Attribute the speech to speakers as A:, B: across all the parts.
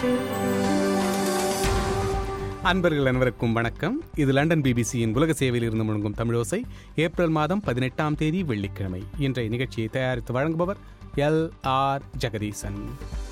A: அன்பர்கள் அனைவருக்கும் வணக்கம் இது லண்டன் பிபிசியின் உலக சேவையில் இருந்து முழங்கும் தமிழோசை ஏப்ரல் மாதம் பதினெட்டாம் தேதி வெள்ளிக்கிழமை இன்றைய நிகழ்ச்சியை தயாரித்து வழங்குபவர் எல் ஆர் ஜெகதீசன்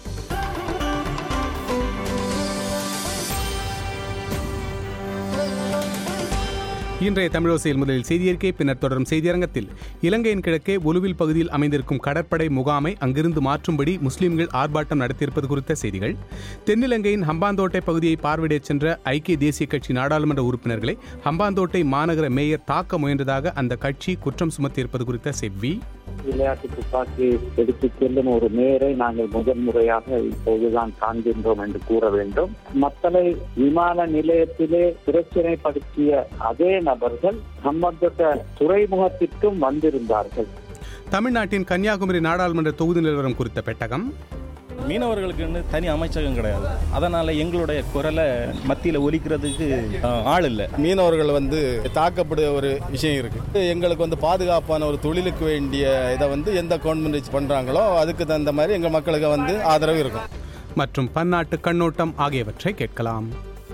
A: இன்றைய தமிழோசையில் முதலில் செய்தியறிக்கை பின்னர் தொடரும் செய்தியரங்கத்தில் இலங்கையின் கிழக்கே ஒலுவில் பகுதியில் அமைந்திருக்கும் கடற்படை முகாமை அங்கிருந்து மாற்றும்படி முஸ்லிம்கள் ஆர்ப்பாட்டம் நடத்தியிருப்பது குறித்த செய்திகள் தென்னிலங்கையின் ஹம்பாந்தோட்டை பகுதியை பார்வையிடச் சென்ற ஐக்கிய தேசிய கட்சி நாடாளுமன்ற உறுப்பினர்களை ஹம்பாந்தோட்டை மாநகர மேயர் தாக்க முயன்றதாக அந்த கட்சி குற்றம் சுமத்தியிருப்பது குறித்த செவ்வி
B: விளையாட்டு துப்பாக்கி எடுத்துச் செல்லும் ஒரு நேரை நாங்கள் முதன் முறையாக இப்போதுதான் காண்கின்றோம் என்று கூற வேண்டும் மக்களை விமான நிலையத்திலே பிரச்சனைப்படுத்திய அதே நபர்கள் சம்பந்தப்பட்ட துறைமுகத்திற்கும் வந்திருந்தார்கள்
A: தமிழ்நாட்டின் கன்னியாகுமரி நாடாளுமன்ற தொகுதி நிலவரம் குறித்த பெட்டகம்
C: மீனவர்களுக்குன்னு தனி அமைச்சகம் கிடையாது அதனால எங்களுடைய குரலை மத்தியில் ஒலிக்கிறதுக்கு அஹ், ஆள் இல்லை
D: மீனவர்கள் வந்து தாக்கப்படுற ஒரு விஷயம் இருக்கு எங்களுக்கு வந்து பாதுகாப்பான ஒரு தொழிலுக்கு வேண்டிய இதை வந்து எந்த கவர்மெண்ட் பண்றாங்களோ அதுக்கு தகுந்த மாதிரி எங்க மக்களுக்கு வந்து ஆதரவு இருக்கும்
A: மற்றும் பன்னாட்டு கண்ணோட்டம் ஆகியவற்றை கேட்கலாம்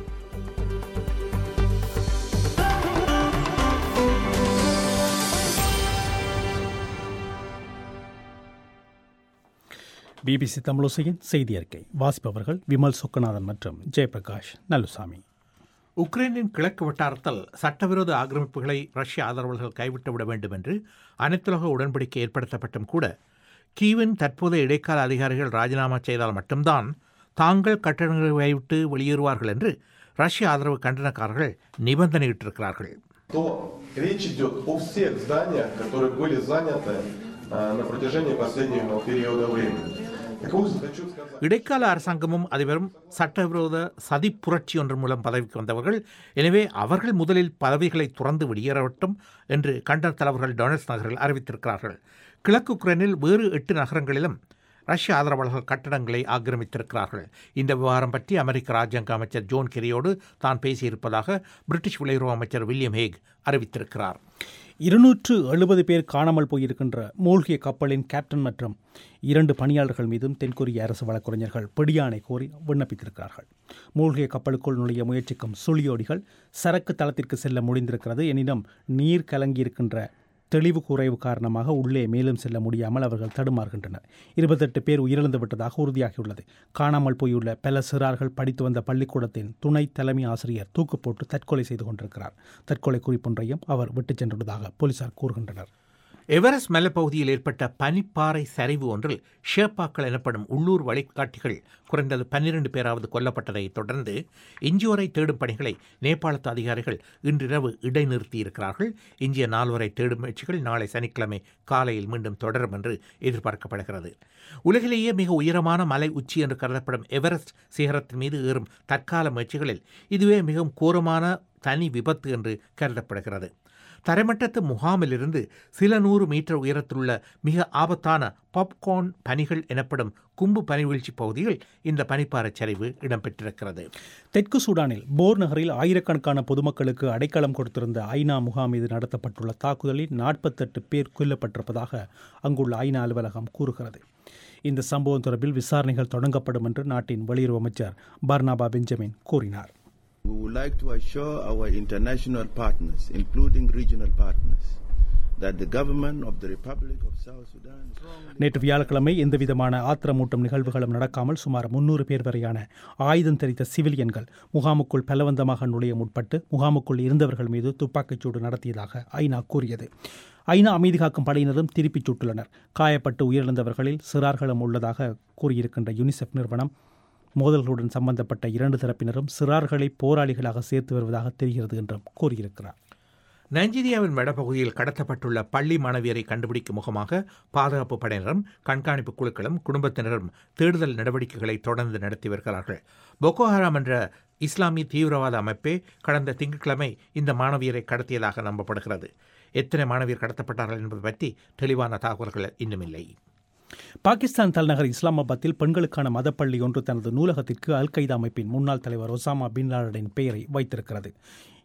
E: பிபிசி தமிழோசையின் செய்தி அறிக்கை வாசிப்பவர்கள் விமல் சொக்கநாதன் மற்றும் ஜெயபிரகாஷ் நல்லுசாமி
F: உக்ரைனின் கிழக்கு வட்டாரத்தில் சட்டவிரோத ஆக்கிரமிப்புகளை ரஷ்ய ஆதரவாளர்கள் கைவிட்டு விட வேண்டும் என்று அனைத்துலக உடன்படிக்கை ஏற்படுத்தப்பட்டும் கூட கீவின் தற்போதைய இடைக்கால அதிகாரிகள் ராஜினாமா செய்தால் மட்டும்தான் தாங்கள் கட்டணங்களை கைவிட்டு வெளியேறுவார்கள் என்று ரஷ்ய ஆதரவு கண்டனக்காரர்கள் நிபந்தனையிட்டிருக்கிறார்கள்
G: то речь идет о всех зданиях, которые были заняты а, на протяжении последнего периода времени. Так вот, хочу сказать...
F: இடைக்கால அரசாங்கமும் அதிபரும் சட்டவிரோத சதி புரட்சி ஒன்று மூலம் பதவிக்கு வந்தவர்கள் எனவே அவர்கள் முதலில் பதவிகளை துறந்து வெளியேறவட்டும் என்று கண்டன தலைவர்கள் டொனட்ஸ் நகரில் அறிவித்திருக்கிறார்கள் கிழக்கு உக்ரைனில் வேறு எட்டு நகரங்களிலும் ரஷ்ய ஆதரவாளர்கள் கட்டடங்களை ஆக்கிரமித்திருக்கிறார்கள் இந்த விவகாரம் பற்றி அமெரிக்க ராஜ்யாங்க அமைச்சர் ஜோன் கெரியோடு தான் பேசியிருப்பதாக பிரிட்டிஷ் வெளியுறவு அமைச்சர் வில்லியம் ஹேக் அறிவித்திருக்கிறார்
E: இருநூற்று எழுபது பேர் காணாமல் போயிருக்கின்ற மூழ்கிய கப்பலின் கேப்டன் மற்றும் இரண்டு பணியாளர்கள் மீதும் தென்கொரிய அரசு வழக்கறிஞர்கள் பிடியாணை கோரி விண்ணப்பித்திருக்கிறார்கள் மூழ்கிய கப்பலுக்குள் நுழைய முயற்சிக்கும் சுழியோடிகள் சரக்கு தளத்திற்கு செல்ல முடிந்திருக்கிறது எனினும் நீர் கலங்கியிருக்கின்ற தெளிவு குறைவு காரணமாக உள்ளே மேலும் செல்ல முடியாமல் அவர்கள் தடுமாறுகின்றனர் இருபத்தெட்டு பேர் உயிரிழந்து விட்டதாக உறுதியாகியுள்ளது காணாமல் போயுள்ள பல சிறார்கள் படித்து வந்த பள்ளிக்கூடத்தின் துணை தலைமை ஆசிரியர் தூக்கு போட்டு தற்கொலை செய்து கொண்டிருக்கிறார் தற்கொலை குறிப்பொன்றையும் அவர் விட்டுச் சென்றுள்ளதாக போலீசார் கூறுகின்றனர்
F: எவரெஸ்ட் மலைப்பகுதியில் ஏற்பட்ட பனிப்பாறை சரிவு ஒன்றில் ஷேப்பாக்கள் எனப்படும் உள்ளூர் வழிகாட்டிகள் குறைந்தது பன்னிரண்டு பேராவது கொல்லப்பட்டதை தொடர்ந்து எஞ்சியோரை தேடும் பணிகளை நேபாளத்து அதிகாரிகள் இன்றிரவு இடைநிறுத்தியிருக்கிறார்கள் எஞ்சிய நால்வரை தேடும் முயற்சிகள் நாளை சனிக்கிழமை காலையில் மீண்டும் தொடரும் என்று எதிர்பார்க்கப்படுகிறது உலகிலேயே மிக உயரமான மலை உச்சி என்று கருதப்படும் எவரெஸ்ட் சிகரத்தின் மீது ஏறும் தற்கால முயற்சிகளில் இதுவே மிகவும் கோரமான தனி விபத்து என்று கருதப்படுகிறது தரைமட்டத்து முகாமிலிருந்து சில நூறு மீட்டர் உயரத்திலுள்ள மிக ஆபத்தான பாப்கார்ன் பனிகள் எனப்படும் கும்பு பனிவீழ்ச்சி பகுதியில் இந்த பனிப்பாறைச் சரிவு இடம்பெற்றிருக்கிறது
E: தெற்கு சூடானில் போர் நகரில் ஆயிரக்கணக்கான பொதுமக்களுக்கு அடைக்கலம் கொடுத்திருந்த ஐநா முகாம் மீது நடத்தப்பட்டுள்ள தாக்குதலில் நாற்பத்தெட்டு பேர் கொல்லப்பட்டிருப்பதாக அங்குள்ள ஐநா அலுவலகம் கூறுகிறது இந்த சம்பவம் தொடர்பில் விசாரணைகள் தொடங்கப்படும் என்று நாட்டின் வெளியுறவு அமைச்சர் பர்னாபா பெஞ்சமின் கூறினார்
H: We would like to assure our international partners, including regional partners, that the government of the Republic of South Sudan is
E: நேற்று வியாழக்கிழமை எந்தவிதமான ஆத்திரமூட்டும் நிகழ்வுகளும் நடக்காமல் சுமார் முன்னூறு பேர் வரையான ஆயுதம் தெரித்த சிவிலியன்கள் முகாமுக்குள் பலவந்தமாக நுழைய முற்பட்டு முகாமுக்குள் இருந்தவர்கள் மீது துப்பாக்கிச்சூடு நடத்தியதாக ஐநா கூறியது ஐநா அமைதி காக்கும் படையினரும் திருப்பிச் சுட்டுள்ளனர் காயப்பட்டு உயிரிழந்தவர்களில் சிறார்களும் உள்ளதாக கூறியிருக்கின்ற யுனிசெஃப் நிறுவனம் மோதல்களுடன் சம்பந்தப்பட்ட இரண்டு தரப்பினரும் சிறார்களை போராளிகளாக சேர்த்து வருவதாக தெரிகிறது என்றும் கூறியிருக்கிறார்
F: நைஜீரியாவின் வடபகுதியில் கடத்தப்பட்டுள்ள பள்ளி மாணவியரை கண்டுபிடிக்கும் முகமாக பாதுகாப்பு படையினரும் கண்காணிப்பு குழுக்களும் குடும்பத்தினரும் தேடுதல் நடவடிக்கைகளை தொடர்ந்து நடத்தி வருகிறார்கள் பொக்கோ ஹராம் என்ற இஸ்லாமிய தீவிரவாத அமைப்பே கடந்த திங்கட்கிழமை இந்த மாணவியரை கடத்தியதாக நம்பப்படுகிறது எத்தனை மாணவியர் கடத்தப்பட்டார்கள் என்பது பற்றி தெளிவான தகவல்கள் இன்னுமில்லை
E: பாகிஸ்தான் தலைநகர் இஸ்லாமாபாத்தில் பெண்களுக்கான மதப்பள்ளி ஒன்று தனது நூலகத்திற்கு அல் கைதா அமைப்பின் முன்னாள் தலைவர் ஒசாமா பின் லாடனின் பெயரை வைத்திருக்கிறது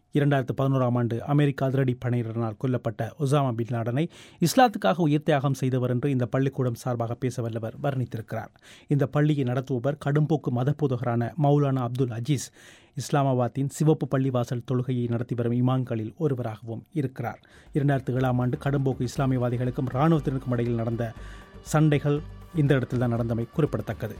E: இரண்டாயிரத்து பதினோராம் ஆண்டு அமெரிக்க அதிரடி படையினரால் கொல்லப்பட்ட ஒசாமா பின் லாடனை இஸ்லாத்துக்காக உயிர் தியாகம் செய்தவர் என்று இந்த பள்ளிக்கூடம் சார்பாக பேச வல்லவர் வர்ணித்திருக்கிறார் இந்த பள்ளியை நடத்துபவர் கடும்போக்கு மதபோதகரான மௌலானா அப்துல் அஜீஸ் இஸ்லாமாபாத்தின் சிவப்பு பள்ளிவாசல் தொழுகையை நடத்தி வரும் இமாம்களில் ஒருவராகவும் இருக்கிறார் இரண்டாயிரத்து ஏழாம் ஆண்டு கடும்போக்கு இஸ்லாமியவாதிகளுக்கும் இராணுவத்தினருக்கும் இடையில் நடந்த சண்டைகள் இந்த இடத்தில் தான் நடந்தமை குறிப்பிடத்தக்கது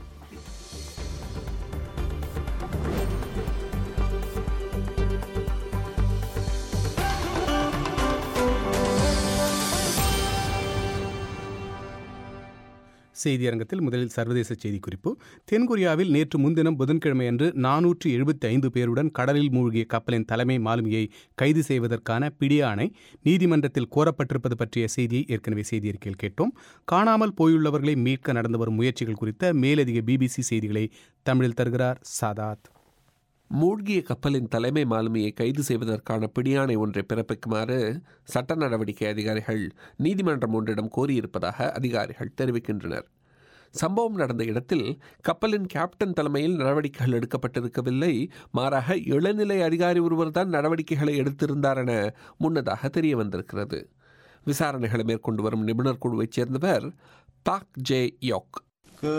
A: செய்தியரங்கத்தில் முதலில் சர்வதேச செய்தி குறிப்பு தென்கொரியாவில் நேற்று முன்தினம் புதன்கிழமை அன்று நானூற்று எழுபத்தி ஐந்து பேருடன் கடலில் மூழ்கிய கப்பலின் தலைமை மாலுமியை கைது செய்வதற்கான பிடியாணை நீதிமன்றத்தில் கோரப்பட்டிருப்பது பற்றிய செய்தியை ஏற்கனவே செய்தியறிக்கையில் கேட்டோம் காணாமல் போயுள்ளவர்களை மீட்க நடந்து வரும் முயற்சிகள் குறித்த மேலதிக பிபிசி செய்திகளை தமிழில் தருகிறார் சாதாத்
I: மூழ்கிய கப்பலின் தலைமை மாலுமியை கைது செய்வதற்கான பிடியாணை ஒன்றை பிறப்பிக்குமாறு சட்ட நடவடிக்கை அதிகாரிகள் நீதிமன்றம் ஒன்றிடம் கோரியிருப்பதாக அதிகாரிகள் தெரிவிக்கின்றனர் சம்பவம் நடந்த இடத்தில் கப்பலின் கேப்டன் தலைமையில் நடவடிக்கைகள் எடுக்கப்பட்டிருக்கவில்லை மாறாக இளநிலை அதிகாரி ஒருவர்தான் நடவடிக்கைகளை எடுத்திருந்தார் என முன்னதாக தெரிய வந்திருக்கிறது விசாரணைகளை மேற்கொண்டு வரும் நிபுணர் குழுவைச் சேர்ந்தவர் பாக் ஜே யோக்
J: 그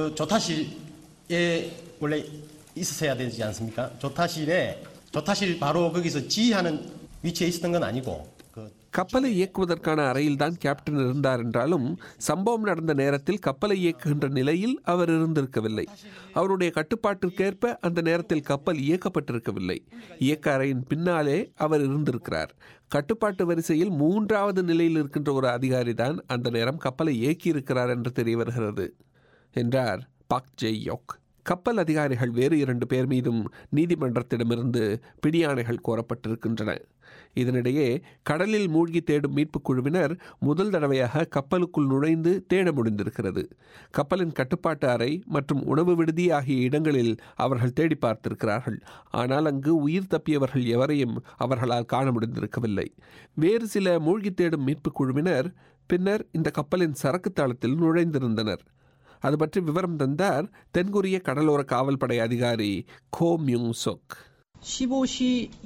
J: 조타실에 원래 있었어야 되지 않습니까? 조타실에 조타실 바로 거기서 지휘하는 위치에 있었던 건 아니고 그
I: கப்பலை இயக்குவதற்கான அறையில்தான் கேப்டன் இருந்தார் என்றாலும் சம்பவம் நடந்த நேரத்தில் கப்பலை இயக்குகின்ற நிலையில் அவர் இருந்திருக்கவில்லை அவருடைய கட்டுப்பாட்டிற்கேற்ப அந்த நேரத்தில் கப்பல் இயக்கப்பட்டிருக்கவில்லை இயக்க அறையின் பின்னாலே அவர் இருந்திருக்கிறார் கட்டுப்பாட்டு வரிசையில் மூன்றாவது நிலையில் இருக்கின்ற ஒரு அதிகாரி தான் அந்த நேரம் கப்பலை இயக்கியிருக்கிறார் என்று தெரிய வருகிறது என்றார் பாக் ஜெய் யோக் கப்பல் அதிகாரிகள் வேறு இரண்டு பேர் மீதும் நீதிமன்றத்திடமிருந்து பிடியாணைகள் கோரப்பட்டிருக்கின்றன இதனிடையே கடலில் மூழ்கி தேடும் மீட்புக் குழுவினர் முதல் தடவையாக கப்பலுக்குள் நுழைந்து தேட முடிந்திருக்கிறது கப்பலின் கட்டுப்பாட்டு அறை மற்றும் உணவு விடுதி ஆகிய இடங்களில் அவர்கள் தேடி பார்த்திருக்கிறார்கள் ஆனால் அங்கு உயிர் தப்பியவர்கள் எவரையும் அவர்களால் காண முடிந்திருக்கவில்லை வேறு சில மூழ்கி தேடும் மீட்புக் குழுவினர் பின்னர் இந்த கப்பலின் சரக்கு தளத்தில் நுழைந்திருந்தனர் அது பற்றி விவரம் தந்தார் தென்கொரிய கடலோர காவல்படை அதிகாரி கோ மியூங் சொக்
K: 15시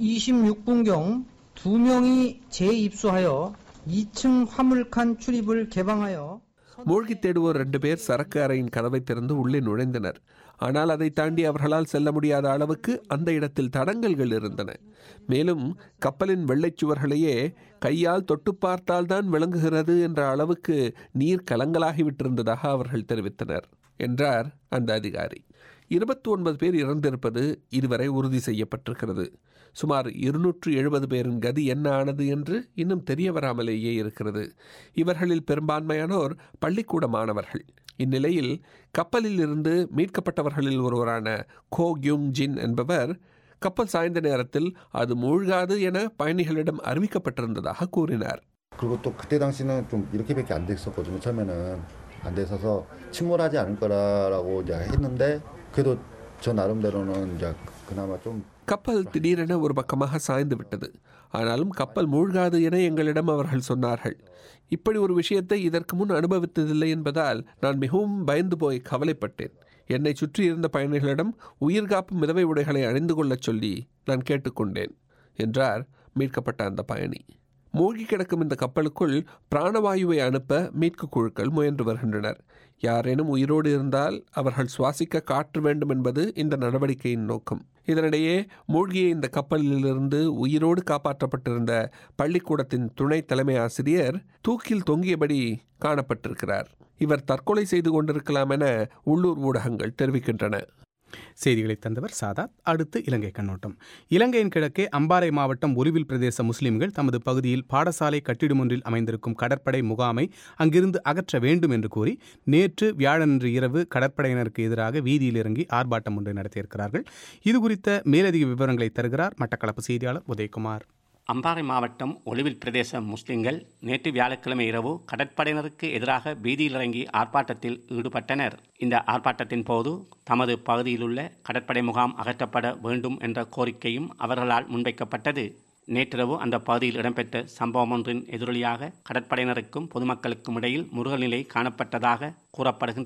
K: 26분경 두 명이 재입수하여 2층 화물칸 출입을 개방하여
I: மூழ்கி தேடுவோர் ரெண்டு பேர் சரக்கு அறையின் கதவை திறந்து உள்ளே நுழைந்தனர் ஆனால் அதை தாண்டி அவர்களால் செல்ல முடியாத அளவுக்கு அந்த இடத்தில் தடங்கல்கள் இருந்தன மேலும் கப்பலின் வெள்ளைச் சுவர்களையே கையால் தொட்டு பார்த்தால்தான் விளங்குகிறது என்ற அளவுக்கு நீர் கலங்கலாகிவிட்டிருந்ததாக அவர்கள் தெரிவித்தனர் என்றார் அந்த அதிகாரி இருபத்தி ஒன்பது பேர் இறந்திருப்பது இதுவரை உறுதி செய்யப்பட்டிருக்கிறது சுமார் இருநூற்று எழுபது பேரின் கதி என்ன ஆனது என்று இன்னும் தெரிய வராமலேயே இருக்கிறது இவர்களில் பெரும்பான்மையானோர் பள்ளிக்கூட மாணவர்கள் இந்நிலையில் கப்பலில் இருந்து மீட்கப்பட்டவர்களில் ஒருவரான கோ கியூங் ஜின் என்பவர் கப்பல் சாய்ந்த நேரத்தில் அது மூழ்காது என பயணிகளிடம் அறிவிக்கப்பட்டிருந்ததாக கூறினார்
L: 그리고 또 그때 당시는 좀 이렇게밖에 안 됐었거든요. 처음에는 안 됐어서 침몰하지 않을 거라고 이제 했는데 그래도 저 나름대로는 이제 그나마 좀
I: கப்பல் திடீரென ஒரு பக்கமாக சாய்ந்து விட்டது ஆனாலும் கப்பல் மூழ்காது என எங்களிடம் அவர்கள் சொன்னார்கள் இப்படி ஒரு விஷயத்தை இதற்கு முன் அனுபவித்ததில்லை என்பதால் நான் மிகவும் பயந்து போய் கவலைப்பட்டேன் என்னை சுற்றி இருந்த பயணிகளிடம் உயிர்காப்பு மிதவை உடைகளை அணிந்து கொள்ளச் சொல்லி நான் கேட்டுக்கொண்டேன் என்றார் மீட்கப்பட்ட அந்த பயணி மூழ்கி கிடக்கும் இந்த கப்பலுக்குள் பிராணவாயுவை அனுப்ப மீட்புக் குழுக்கள் முயன்று வருகின்றனர் யாரேனும் உயிரோடு இருந்தால் அவர்கள் சுவாசிக்க காற்று வேண்டும் என்பது இந்த நடவடிக்கையின் நோக்கம் இதனிடையே மூழ்கிய இந்த கப்பலிலிருந்து உயிரோடு காப்பாற்றப்பட்டிருந்த பள்ளிக்கூடத்தின் துணை தலைமை ஆசிரியர் தூக்கில் தொங்கியபடி காணப்பட்டிருக்கிறார் இவர் தற்கொலை செய்து கொண்டிருக்கலாம் என உள்ளூர் ஊடகங்கள் தெரிவிக்கின்றன
A: செய்திகளை தந்தவர் சாதாத் அடுத்து இலங்கை கண்ணோட்டம் இலங்கையின் கிழக்கே அம்பாறை மாவட்டம் ஒருவில் பிரதேச முஸ்லிம்கள் தமது பகுதியில் பாடசாலை கட்டிடம் ஒன்றில் அமைந்திருக்கும் கடற்படை முகாமை அங்கிருந்து அகற்ற வேண்டும் என்று கூறி நேற்று வியாழனன்று இரவு கடற்படையினருக்கு எதிராக வீதியில் இறங்கி ஆர்ப்பாட்டம் ஒன்றை நடத்தியிருக்கிறார்கள் இது குறித்த மேலதிக விவரங்களை தருகிறார் மட்டக்களப்பு செய்தியாளர் உதயகுமார்
M: அம்பாறை மாவட்டம் ஒளிவில் பிரதேச முஸ்லிம்கள் நேற்று வியாழக்கிழமை இரவு கடற்படையினருக்கு எதிராக வீதியில் இறங்கி ஆர்ப்பாட்டத்தில் ஈடுபட்டனர் இந்த ஆர்ப்பாட்டத்தின் போது தமது பகுதியிலுள்ள கடற்படை முகாம் அகற்றப்பட வேண்டும் என்ற கோரிக்கையும் அவர்களால் முன்வைக்கப்பட்டது நேற்றிரவு அந்த பகுதியில் இடம்பெற்ற சம்பவம் ஒன்றின் எதிரொலியாக கடற்படையினருக்கும் பொதுமக்களுக்கும் இடையில் முருகல் நிலை காணப்பட்டதாக கூறப்படுகின்றது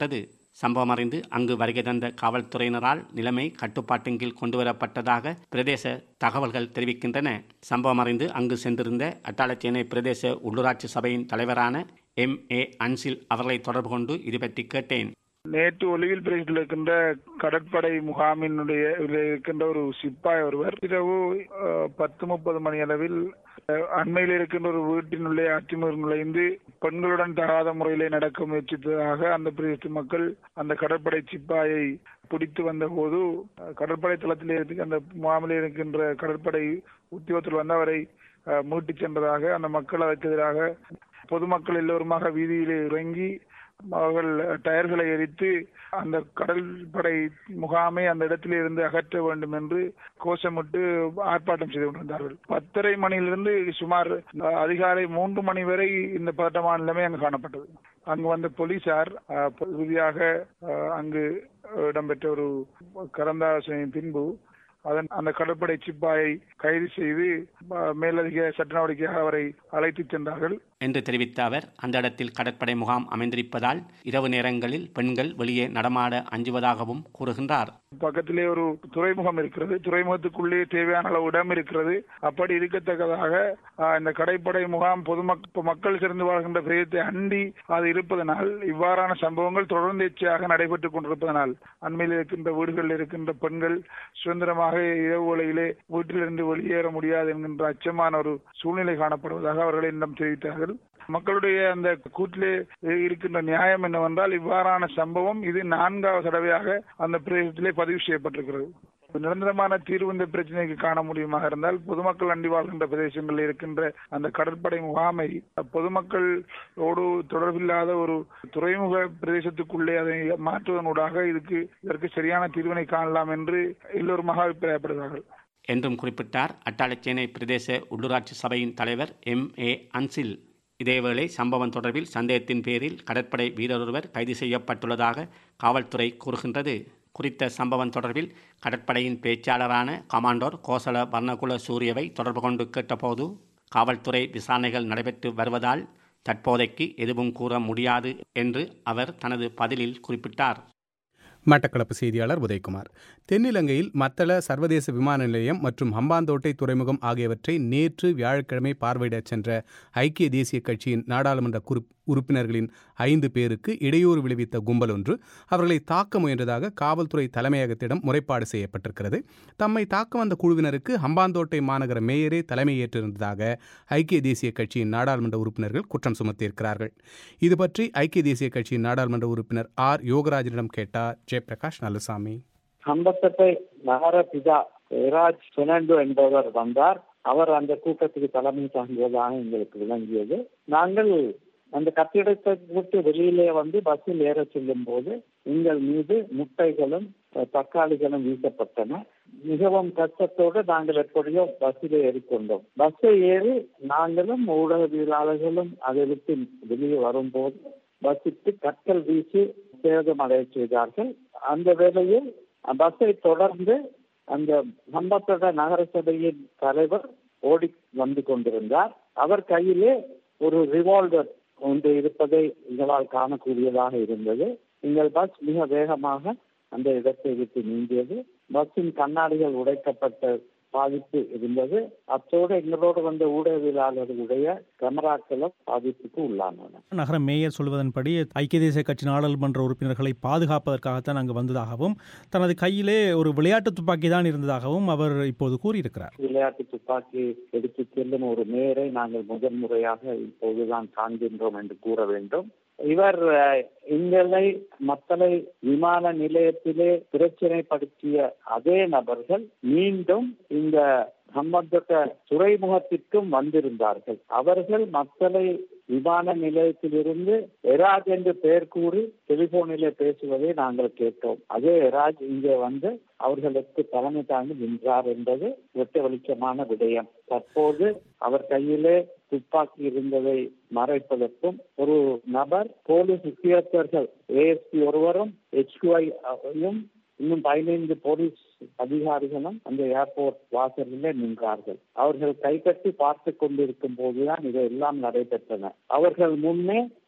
M: சம்பவம் அறிந்து அங்கு வருகை தந்த காவல்துறையினரால் நிலைமை கட்டுப்பாட்டின் கீழ் கொண்டுவரப்பட்டதாக பிரதேச தகவல்கள் தெரிவிக்கின்றன சம்பவம் அறிந்து அங்கு சென்றிருந்த அட்டாளச்சேனை பிரதேச உள்ளூராட்சி சபையின் தலைவரான எம் ஏ அன்சில் அவர்களை தொடர்பு கொண்டு இது பற்றி கேட்டேன்
N: நேற்று ஒலிவில் பிரதேசத்தில் இருக்கின்ற கடற்படை முகாமினுடைய இருக்கின்ற ஒரு சிப்பாய் ஒருவர் இரவு அஹ், பத்து முப்பது மணி அளவில் அஹ், அண்மையில் இருக்கின்ற ஒரு வீட்டினுள்ளே அத்துமீறி நுழைந்து பெண்களுடன் தகாத முறையிலே நடக்க முயற்சித்ததாக அந்த பிரதேச மக்கள் அந்த கடற்படை சிப்பாயை பிடித்து வந்த போது அஹ், கடற்படை தளத்தில் இருக்க அந்த முகாமில் இருக்கின்ற கடற்படை உத்தியோகத்தில் வந்து அவரை அஹ், மீட்டுச் சென்றதாக அந்த மக்கள் அதற்கு எதிராக பொதுமக்கள் எல்லோருமாக வீதியில் இறங்கி அவர்கள் டயர்களை எரித்து அந்த கடற்படை முகாமை அந்த இடத்தில் இருந்து அகற்ற வேண்டும் என்று கோஷமிட்டு ஆர்ப்பாட்டம் செய்து கொண்டிருந்தார்கள் பத்தரை மணியிலிருந்து சுமார் அதிகாலை மூன்று மணி வரை இந்த பதட்டமான நிலைமை அங்கு காணப்பட்டது அங்கு வந்த போலீசார் அஹ், இறுதியாக அஹ், அங்கு இடம்பெற்ற ஒரு கலந்தாலோசனையின் பின்பு அதன் அந்த கடற்படை சிப்பாயை கைது செய்து அஹ், மேலதிக சட்ட நடவடிக்கையாக அவரை அழைத்துச் சென்றார்கள்
M: என்று தெரிவித்த அவர் அந்த இடத்தில் கடற்படை முகாம் அமைந்திருப்பதால் இரவு நேரங்களில் பெண்கள் வெளியே நடமாட அஞ்சுவதாகவும் கூறுகின்றார்
N: பக்கத்திலே ஒரு துறைமுகம் இருக்கிறது துறைமுகத்துக்குள்ளே தேவையான அளவு இடம் இருக்கிறது அப்படி இருக்கத்தக்கதாக ஆஹ், இந்த கடைப்படை முகாம் பொதுமக்கள் மக்கள் சிறந்து வாழ்கின்ற பிரதேசத்தை அண்டி அது இருப்பதனால் இவ்வாறான சம்பவங்கள் தொடர்ந்து எச்சையாக நடைபெற்றுக் கொண்டிருப்பதனால் அண்மையில் இருக்கின்ற வீடுகளில் இருக்கின்ற பெண்கள் சுதந்திரமாக இரவு வேளையிலே வீட்டிலிருந்து வெளியேற முடியாது என்கின்ற அச்சமான ஒரு சூழ்நிலை காணப்படுவதாக அவர்கள் என்னிடம் தெரிவித்தார்கள் மக்களுடைய அந்த கூட்டிலே இருக்கின்ற நியாயம் என்னவென்றால் இவ்வாறான சம்பவம் இது நான்காவது தடவையாக அந்த பிரதேசத்திலே பதிவு செய்யப்பட்டிருக்கிறது நிரந்தரமான தீர்வு இந்த பிரச்சனைக்கு காண முடியுமாக இருந்தால் பொதுமக்கள் அண்டி வாழ்கின்ற பிரதேசங்களில் இருக்கின்ற அந்த கடற்படை முகாமை பொதுமக்களோடு தொடர்பில்லாத ஒரு துறைமுக பிரதேசத்துக்குள்ளே அதை மாற்றுவதனூடாக இதுக்கு இதற்கு சரியான தீர்வினை காணலாம் என்று எல்லோருமாக அபிப்பிராயப்படுகிறார்கள்
M: என்றும் குறிப்பிட்டார் அட்டாளச்சேனை பிரதேச உள்ளூராட்சி சபையின் தலைவர் எம் ஏ அன்சில் இதேவேளை சம்பவம் தொடர்பில் சந்தேகத்தின் பேரில் கடற்படை வீரரொருவர் கைது செய்யப்பட்டுள்ளதாக காவல்துறை கூறுகின்றது குறித்த சம்பவம் தொடர்பில் கடற்படையின் பேச்சாளரான கமாண்டோர் கோசல வர்ணகுல சூரியவை தொடர்பு கொண்டு கேட்டபோது காவல்துறை விசாரணைகள் நடைபெற்று வருவதால் தற்போதைக்கு எதுவும் கூற முடியாது என்று அவர் தனது பதிலில் குறிப்பிட்டார்
A: மட்டக்களப்பு செய்தியாளர் உதயகுமார் தென்னிலங்கையில் மத்தள சர்வதேச விமான நிலையம் மற்றும் ஹம்பாந்தோட்டை துறைமுகம் ஆகியவற்றை நேற்று வியாழக்கிழமை பார்வையிடச் சென்ற ஐக்கிய தேசிய கட்சியின் நாடாளுமன்ற குறு உறுப்பினர்களின் ஐந்து பேருக்கு இடையூறு விளைவித்த கும்பல் ஒன்று அவர்களை தாக்க முயன்றதாக காவல்துறை தலைமையகத்திடம் முறைப்பாடு செய்யப்பட்டிருக்கிறது தம்மை தாக்க வந்த குழுவினருக்கு ஹம்பாந்தோட்டை மாநகர மேயரே தலைமை ஏற்றிருந்ததாக ஐக்கிய தேசிய கட்சியின் நாடாளுமன்ற உறுப்பினர்கள் குற்றம் சுமத்தியிருக்கிறார்கள் இது பற்றி ஐக்கிய தேசிய கட்சியின் நாடாளுமன்ற உறுப்பினர் ஆர் யோகராஜனிடம் கேட்டார் ஜெயபிரகாஷ் நல்லசாமி
B: ஹம்பத்தட்டை நகர பிதா ராஜ் பெர்னாண்டோ என்பவர் வந்தார் அவர் அந்த கூட்டத்துக்கு தலைமை தாங்குவதாக எங்களுக்கு விளங்கியது நாங்கள் அந்த கட்டிடத்தை விட்டு வெளியிலே வந்து பஸ்ஸில் ஏற செல்லும் போது எங்கள் மீது முட்டைகளும் அஹ், தக்காளிகளும் வீசப்பட்டன மிகவும் கஷ்டத்தோடு நாங்கள் எப்படியோ பஸ்ஸில் ஏறிக்கொண்டோம் பஸ்ஸை ஏறி நாங்களும் ஊடகவியலாளர்களும் அதை விட்டு வெளியே வரும்போது பஸ்ஸுக்கு கற்கள் வீசி சேதம் அடைய செய்தார்கள் அந்த வேளையில் பஸ்ஸை தொடர்ந்து அந்த ஹம்பத்தோட நகரசபையின் தலைவர் ஓடி வந்து கொண்டிருந்தார் அவர் கையிலே ஒரு ரிவால்வர் ஒன்று இருப்பதை எங்களால் காணக்கூடியதாக இருந்தது எங்கள் பஸ் மிக வேகமாக அந்த இடத்தை விட்டு நீங்கியது பஸ்ஸின் கண்ணாடிகள் உடைக்கப்பட்ட பாதிப்பு இருந்தது அத்தோடு எங்களோடு வந்த ஊடகவியலாளர்களுடைய கேமராக்களும் பாதிப்புக்கு உள்ளானன
E: நகர மேயர் சொல்வதன்படி ஐக்கிய தேசிய கட்சி நாடாளுமன்ற உறுப்பினர்களை பாதுகாப்பதற்காகத்தான் அங்கு வந்ததாகவும் தனது கையிலே ஒரு விளையாட்டு துப்பாக்கி தான் இருந்ததாகவும் அவர் இப்போது கூறியிருக்கிறார்
B: விளையாட்டு துப்பாக்கி எடுத்து செல்லும் ஒரு மேயரை நாங்கள் முதன்முறையாக இப்போதுதான் காண்கின்றோம் என்று கூற வேண்டும் இவர் அஹ், எங்களை மக்களை விமான நிலையத்திலே பிரச்சனைப்படுத்திய அதே நபர்கள் மீண்டும் இந்த சம்பந்தப்பட்ட துறைமுகத்திற்கும் வந்திருந்தார்கள் அவர்கள் மக்களை விமான நிலையத்திலிருந்து எராஜ் என்று பெயர் கூறி டெலிபோனிலே பேசுவதை நாங்கள் கேட்டோம் அதே எராஜ் இங்கே வந்து அவர்களுக்கு தலைமை தாங்கி நின்றார் என்பது வெட்ட வெளிச்சமான விடயம் தற்போது அவர் கையிலே துப்பாக்கி இருந்ததை மறைப்பதற்கும் ஒரு நபர் போலீஸ் உத்தியோகத்தர்கள் ஏஎஸ்பி ஒருவரும் ஹெச்குஐயும் இன்னும் பதினைந்து போலீஸ் அதிகாரிகளும் அந்த ஏர்போர்ட் வாசலில் நின்றார்கள் அவர்கள் கைகட்டி பார்த்து கொண்டிருக்கும் போதுதான் இதெல்லாம் நடைபெற்றன அவர்கள் முன்னே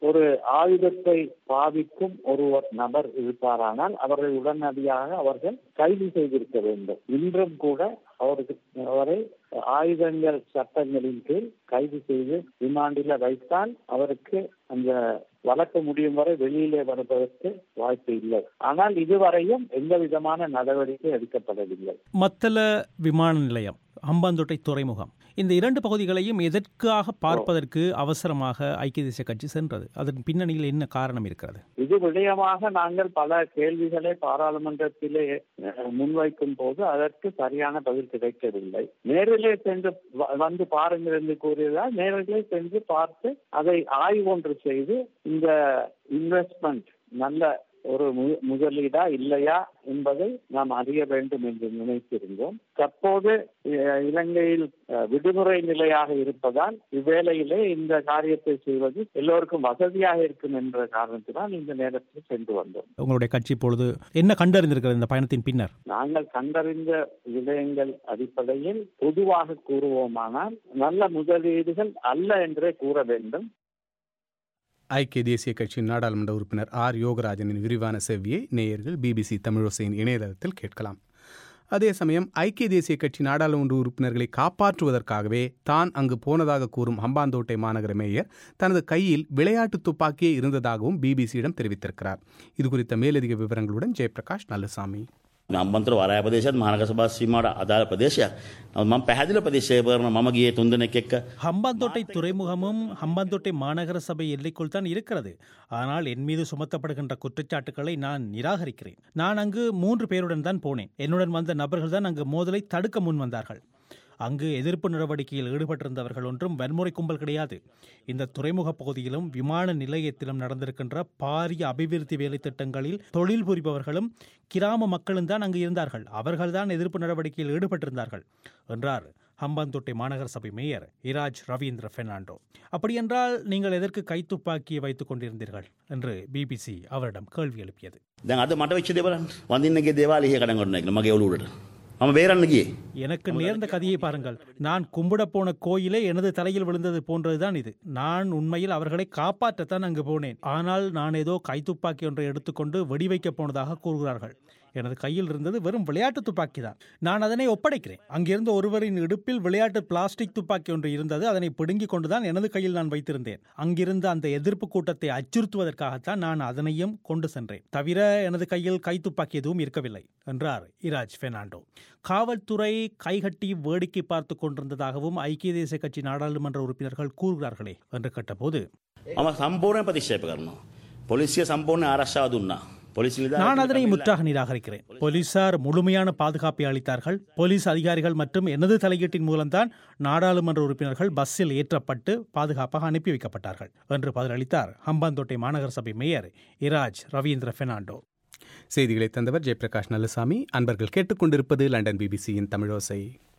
B: ஒரு ஆயுதத்தை பாவிக்கும் ஒரு நபர் இருப்பாரானால் அவரை உடனடியாக அவர்கள் கைது செய்திருக்க வேண்டும் இன்றும் கூட அவருக்கு அவரை ஆயுதங்கள் சட்டங்களின் கீழ் கைது செய்து ரிமாண்டில வைத்தால் அவருக்கு அந்த வழக்கு முடியும் வரை வெளியிலே வருவதற்கு வாய்ப்பு இல்லை ஆனால் இதுவரையும் எந்த விதமான நடவடிக்கை எடுக்கப்படவில்லை
E: மத்தள விமான நிலையம் அம்பாந்தோட்டை துறைமுகம் இந்த இரண்டு பகுதிகளையும் எதற்காக பார்ப்பதற்கு அவசரமாக ஐக்கிய தேசிய கட்சி சென்றது அதன் பின்னணியில் என்ன காரணம் இருக்கிறது
B: இது விடயமாக நாங்கள் பல கேள்விகளை பாராளுமன்றத்திலே முன்வைக்கும் போது அதற்கு சரியான பதில் கிடைக்கவில்லை நேரிலே சென்று வந்து பாருங்கள் என்று கூறியதால் நேரிலே சென்று பார்த்து அதை ஆய்வு ஒன்று செய்து இந்த இன்வெஸ்ட்மெண்ட் நல்ல ஒரு முதலீடா இல்லையா என்பதை நாம் அறிய வேண்டும் என்று நினைத்திருந்தோம் தற்போது இலங்கையில் விடுமுறை நிலையாக இருப்பதால் இவ்வேளையிலே இந்த காரியத்தை செய்வது எல்லோருக்கும் வசதியாக இருக்கும் என்ற காரணத்தினால் இந்த நேரத்தில் சென்று வந்தோம்
E: உங்களுடைய கட்சி இப்பொழுது என்ன கண்டறிந்திருக்கிறது இந்த பயணத்தின் பின்னர்
B: நாங்கள் கண்டறிந்த விடயங்கள் அடிப்படையில் பொதுவாக கூறுவோமானால் நல்ல முதலீடுகள் அல்ல என்றே கூற வேண்டும்
A: ஐக்கிய தேசிய கட்சியின் நாடாளுமன்ற உறுப்பினர் ஆர் யோகராஜனின் விரிவான செவ்வியை நேயர்கள் பிபிசி தமிழோசையின் இணையதளத்தில் கேட்கலாம் அதே சமயம் ஐக்கிய தேசிய கட்சி நாடாளுமன்ற உறுப்பினர்களை காப்பாற்றுவதற்காகவே தான் அங்கு போனதாக கூறும் ஹம்பாந்தோட்டை மாநகர மேயர் தனது கையில் விளையாட்டு துப்பாக்கியே இருந்ததாகவும் பிபிசியிடம் தெரிவித்திருக்கிறார் இதுகுறித்த மேலதிக விவரங்களுடன் ஜெயபிரகாஷ் நல்லசாமி
O: අම්බන්තර වරය ප්‍රදේශත් මානක සභා සීමට අදාළ ප්‍රදේශයක්. නමුත් මම පැහැදිලි ප්‍රදේශය කරන මම ගියේ තුන්දෙනෙක් එක්ක
E: ஹம்பாந்தோட்டை துறைமுகமும் ஹம்பாந்தோட்டை மாநகர சபை எல்லைக்குள் தான் இருக்கிறது ஆனால் என் மீது சுமத்தப்படுகின்ற குற்றச்சாட்டுகளை நான் நிராகரிக்கிறேன் நான் அங்கு மூன்று பேருடன் தான் போனேன் என்னுடன் வந்த நபர்கள் தான் அங்கு மோதலை தடுக்க முன் வந்தார்கள் அங்கு எதிர்ப்பு நடவடிக்கையில் ஈடுபட்டிருந்தவர்கள் ஒன்றும் வன்முறை கும்பல் கிடையாது இந்த துறைமுக பகுதியிலும் விமான நிலையத்திலும் நடந்திருக்கின்ற பாரிய அபிவிருத்தி வேலை திட்டங்களில் தொழில் புரிபவர்களும் கிராம மக்களும் தான் அங்கு இருந்தார்கள் அவர்கள்தான் எதிர்ப்பு நடவடிக்கையில் ஈடுபட்டிருந்தார்கள் என்றார் ஹம்பாந்தோட்டை மாநகர சபை மேயர் இராஜ் ரவீந்திர பெர்னாண்டோ அப்படியென்றால் நீங்கள் எதற்கு கைத்துப்பாக்கியை வைத்துக் கொண்டிருந்தீர்கள் என்று பிபிசி அவரிடம் கேள்வி எழுப்பியது
O: දැන් අද මට වෙච්ච දේවල් වඳින්නගේ දේවාල ඉහි කඩන් ගන්න එක මගේ ඔලුවට මම බේරන්න ගියේ
E: எனக்கு நேர்ந்த கதையை பாருங்கள் நான் கும்பிட போன கோயிலே எனது தலையில் விழுந்தது போன்றதுதான் இது நான் உண்மையில் அவர்களை காப்பாற்றத்தான் அங்கு போனேன் ஆனால் நான் ஏதோ கைத்துப்பாக்கி ஒன்றை எடுத்துக்கொண்டு வெடி வைக்கப் போனதாக கூறுகிறார்கள் எனது கையில் இருந்தது வெறும் விளையாட்டு துப்பாக்கி தான் நான் அதனை ஒப்படைக்கிறேன் அங்கிருந்த ஒருவரின் இடுப்பில் விளையாட்டு பிளாஸ்டிக் துப்பாக்கி ஒன்று இருந்தது அதனை பிடுங்கிக் கொண்டுதான் எனது கையில் நான் வைத்திருந்தேன் அங்கிருந்த அந்த எதிர்ப்பு கூட்டத்தை அச்சுறுத்துவதற்காகத்தான் நான் அதனையும் கொண்டு சென்றேன் தவிர எனது கையில் கைத்துப்பாக்கி எதுவும் இருக்கவில்லை என்றார் இராஜ் பெர்னாண்டோ காவல்துறை கைகட்டி வேடிக்கை பார்த்து கொண்டிருந்ததாகவும் ஐக்கிய தேசிய கட்சி நாடாளுமன்ற உறுப்பினர்கள் கூறுகிறார்களே என்று கேட்டபோது
O: මම සම්පූර්ණ ප්‍රතික්ෂේප කරනවා. පොලිසිය සම්පූර්ණ ආරක්ෂාව දුන්නා.
E: நான் அதனை முற்றாக நிராகரிக்கிறேன் போலீசார் முழுமையான பாதுகாப்பை அளித்தார்கள் போலீஸ் அதிகாரிகள் மற்றும் எனது தலையீட்டின் மூலம்தான் நாடாளுமன்ற உறுப்பினர்கள் பஸ்ஸில் ஏற்றப்பட்டு பாதுகாப்பாக அனுப்பி வைக்கப்பட்டார்கள் என்று பதிலளித்தார் ஹம்பாந்தோட்டை மாநகர சபை மேயர் இராஜ் ரவீந்திர பெர்னாண்டோ
A: செய்திகளை தந்தவர் ஜெயபிரகாஷ் நல்லசாமி அன்பர்கள் கேட்டுக்கொண்டிருப்பது லண்டன் பிபிசியின் தமிழோசை